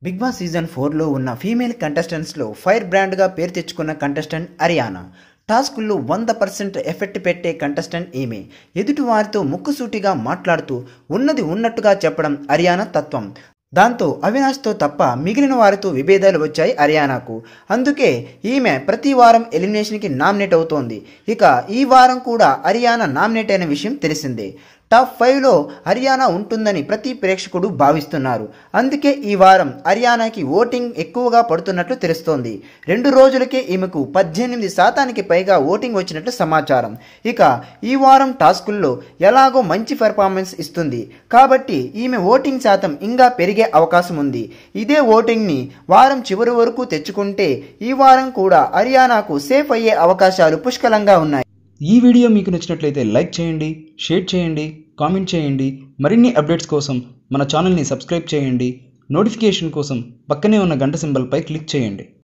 big boss season ఫోర్లో ఉన్న female కంటెస్టెంట్స్లో fire బ్రాండ్గా పేరు తెచ్చుకున్న కంటెస్టెంట్ అరియానా టాస్కుల్లో వంద పర్సెంట్ ఎఫెక్ట్ పెట్టే కంటెస్టెంట్ ఈమె ఎదుటి వారితో ముక్కుసూటిగా మాట్లాడుతూ ఉన్నది ఉన్నట్టుగా చెప్పడం అరియానా తత్వం దాంతో అవినాష్తో తప్ప మిగిలిన వారితో విభేదాలు వచ్చాయి హర్యానాకు అందుకే ఈమె ప్రతి వారం ఎలిమినేషన్కి నామినేట్ అవుతోంది ఇక ఈ వారం కూడా హర్యానా నామినేట్ అయిన విషయం తెలిసిందే టాప్ ఫైవ్లో హర్యానా ఉంటుందని ప్రతి ప్రేక్షకుడు భావిస్తున్నారు అందుకే ఈ వారం హర్యానాకి ఓటింగ్ ఎక్కువగా పడుతున్నట్లు తెలుస్తోంది రెండు రోజులకే ఈమెకు పద్దెనిమిది శాతానికి పైగా ఓటింగ్ వచ్చినట్లు సమాచారం ఇక ఈ వారం టాస్కుల్లో ఎలాగో మంచి పెర్ఫార్మెన్స్ ఇస్తుంది కాబట్టి ఈమె ఓటింగ్ శాతం ఇంకా పెరిగే అవకాశం ఉంది ఇదే ఓటింగ్ని వారం చివరి వరకు తెచ్చుకుంటే ఈ వారం కూడా హర్యానాకు సేఫ్ అయ్యే అవకాశాలు పుష్కలంగా ఉన్నాయి ఈ వీడియో మీకు నచ్చినట్లయితే లైక్ చేయండి షేర్ చేయండి కామెంట్ చేయండి మరిన్ని అప్డేట్స్ కోసం మన ఛానల్ని సబ్స్క్రైబ్ చేయండి నోటిఫికేషన్ కోసం పక్కనే ఉన్న గంట సింబల్పై క్లిక్ చేయండి